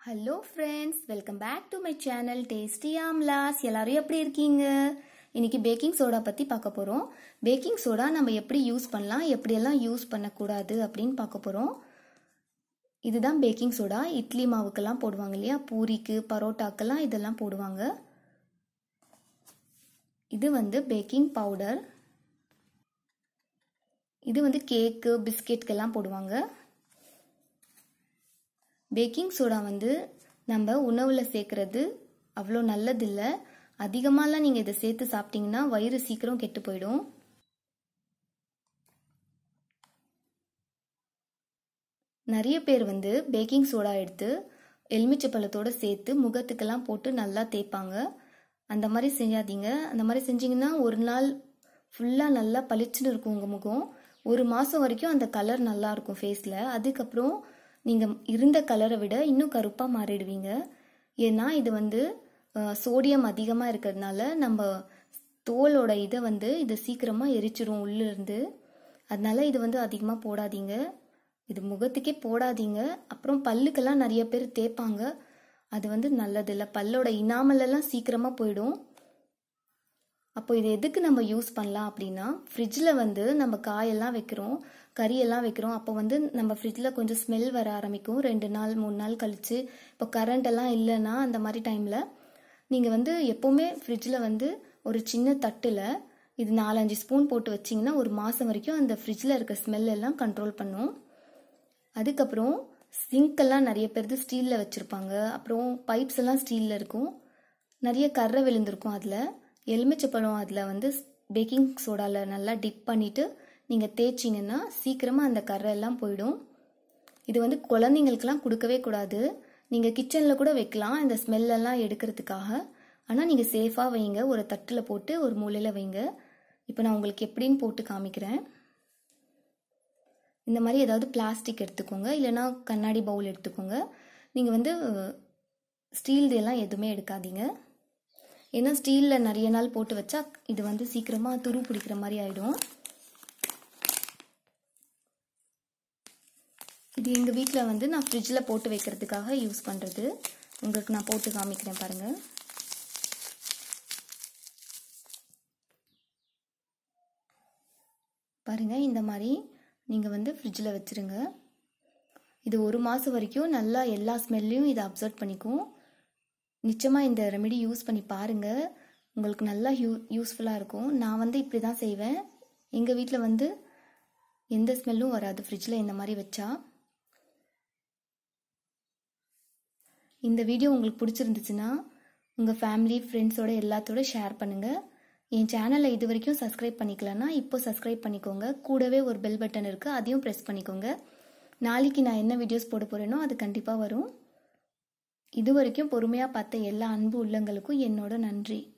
hello friends welcome back to my channel tasty ஆம்லாஸ் எல்லாரும் எப்படி இருக்கீங்க இன்னைக்கு பேக்கிங் சோடா பற்றி பார்க்க போகிறோம் பேக்கிங் சோடா நம்ம எப்படி யூஸ் பண்ணலாம் எப்படியெல்லாம் யூஸ் பண்ணக்கூடாது அப்படின்னு பார்க்க போகிறோம் இதுதான் பேக்கிங் சோடா இட்லி மாவுக்கெல்லாம் போடுவாங்க இல்லையா பூரிக்கு பரோட்டாக்கெல்லாம் இதெல்லாம் போடுவாங்க இது வந்து பேக்கிங் பவுடர் இது வந்து கேக்கு பிஸ்கெட்கெல்லாம் போடுவாங்க பேக்கிங் சோடா வந்து நம்ம உணவில் சேர்க்கறது அவ்வளோ நல்லதில்லை அதிகமாகலாம் நீங்கள் இதை சேர்த்து சாப்பிட்டீங்கன்னா வயிறு சீக்கிரம் கெட்டு போயிடும் நிறைய பேர் வந்து பேக்கிங் சோடா எடுத்து எலுமிச்சை பழத்தோடு சேர்த்து முகத்துக்கெல்லாம் போட்டு நல்லா தேய்ப்பாங்க அந்த மாதிரி செய்யாதீங்க அந்த மாதிரி செஞ்சீங்கன்னா ஒரு நாள் ஃபுல்லாக நல்லா பளிச்சுன்னு இருக்கும் உங்கள் முகம் ஒரு மாதம் வரைக்கும் அந்த கலர் நல்லா இருக்கும் ஃபேஸில் அதுக்கப்புறம் நீங்கள் இருந்த கலரை விட இன்னும் கருப்பாக மாறிடுவீங்க ஏன்னா இது வந்து சோடியம் அதிகமாக இருக்கிறதுனால நம்ம தோலோட இதை வந்து இதை சீக்கிரமாக எரிச்சிரும் உள்ளிருந்து அதனால இது வந்து அதிகமாக போடாதீங்க இது முகத்துக்கே போடாதீங்க அப்புறம் பல்லுக்கெல்லாம் நிறைய பேர் தேய்ப்பாங்க அது வந்து நல்லதில்லை பல்லோட இனாமலெல்லாம் சீக்கிரமாக போயிடும் அப்போ இது எதுக்கு நம்ம யூஸ் பண்ணலாம் அப்படின்னா ஃப்ரிட்ஜில் வந்து நம்ம காயெல்லாம் வைக்கிறோம் கறியெல்லாம் வைக்கிறோம் அப்போ வந்து நம்ம ஃப்ரிட்ஜில் கொஞ்சம் ஸ்மெல் வர ஆரம்பிக்கும் ரெண்டு நாள் மூணு நாள் கழித்து இப்போ கரண்ட் எல்லாம் இல்லைன்னா அந்த மாதிரி டைமில் நீங்கள் வந்து எப்போவுமே ஃப்ரிட்ஜில் வந்து ஒரு சின்ன தட்டில் இது நாலஞ்சு ஸ்பூன் போட்டு வச்சிங்கன்னா ஒரு மாதம் வரைக்கும் அந்த ஃப்ரிட்ஜில் இருக்க ஸ்மெல் எல்லாம் கண்ட்ரோல் பண்ணும் அதுக்கப்புறம் சிங்க்கெல்லாம் நிறைய பேர் ஸ்டீலில் வச்சுருப்பாங்க அப்புறம் பைப்ஸ் எல்லாம் ஸ்டீலில் இருக்கும் நிறைய கரை விழுந்திருக்கும் அதில் எலுமிச்சப்பழம் அதில் வந்து பேக்கிங் சோடாவில் நல்லா டிப் பண்ணிவிட்டு நீங்கள் தேய்ச்சிங்கன்னா சீக்கிரமாக அந்த கரை எல்லாம் போயிடும் இது வந்து குழந்தைங்களுக்கெல்லாம் கொடுக்கவே கூடாது நீங்கள் கிச்சனில் கூட வைக்கலாம் இந்த ஸ்மெல்லெல்லாம் எடுக்கிறதுக்காக ஆனால் நீங்கள் சேஃபாக வைங்க ஒரு தட்டில் போட்டு ஒரு மூலையில் வைங்க இப்போ நான் உங்களுக்கு எப்படின்னு போட்டு காமிக்கிறேன் இந்த மாதிரி ஏதாவது பிளாஸ்டிக் எடுத்துக்கோங்க இல்லைனா கண்ணாடி பவுல் எடுத்துக்கோங்க நீங்கள் வந்து ஸ்டீல் எல்லாம் எதுவுமே எடுக்காதீங்க ஏன்னா ஸ்டீலில் நிறைய நாள் போட்டு வச்சா இது வந்து சீக்கிரமாக துரு பிடிக்கிற மாதிரி ஆகிடும் இது எங்கள் வீட்டில் வந்து நான் ஃப்ரிட்ஜில் போட்டு வைக்கிறதுக்காக யூஸ் பண்ணுறது உங்களுக்கு நான் போட்டு காமிக்கிறேன் பாருங்கள் பாருங்கள் இந்த மாதிரி நீங்கள் வந்து ஃப்ரிட்ஜில் வச்சுருங்க இது ஒரு மாதம் வரைக்கும் நல்லா எல்லா ஸ்மெல்லையும் இதை அப்சர்வ் பண்ணிக்கும் நிச்சயமாக இந்த ரெமெடி யூஸ் பண்ணி பாருங்கள் உங்களுக்கு நல்லா யூ யூஸ்ஃபுல்லாக இருக்கும் நான் வந்து இப்படி தான் செய்வேன் எங்கள் வீட்டில் வந்து எந்த ஸ்மெல்லும் வராது ஃப்ரிட்ஜில் இந்த மாதிரி வச்சா இந்த வீடியோ உங்களுக்கு பிடிச்சிருந்துச்சுன்னா உங்கள் ஃபேமிலி ஃப்ரெண்ட்ஸோட எல்லாத்தோட ஷேர் பண்ணுங்கள் என் சேனலை இது வரைக்கும் சப்ஸ்கிரைப் பண்ணிக்கலன்னா இப்போ சப்ஸ்கிரைப் பண்ணிக்கோங்க கூடவே ஒரு பெல் பட்டன் இருக்குது அதையும் ப்ரெஸ் பண்ணிக்கோங்க நாளைக்கு நான் என்ன வீடியோஸ் போட போகிறேனோ அது கண்டிப்பாக வரும் இது வரைக்கும் பொறுமையாக பார்த்த எல்லா அன்பு உள்ளங்களுக்கும் என்னோட நன்றி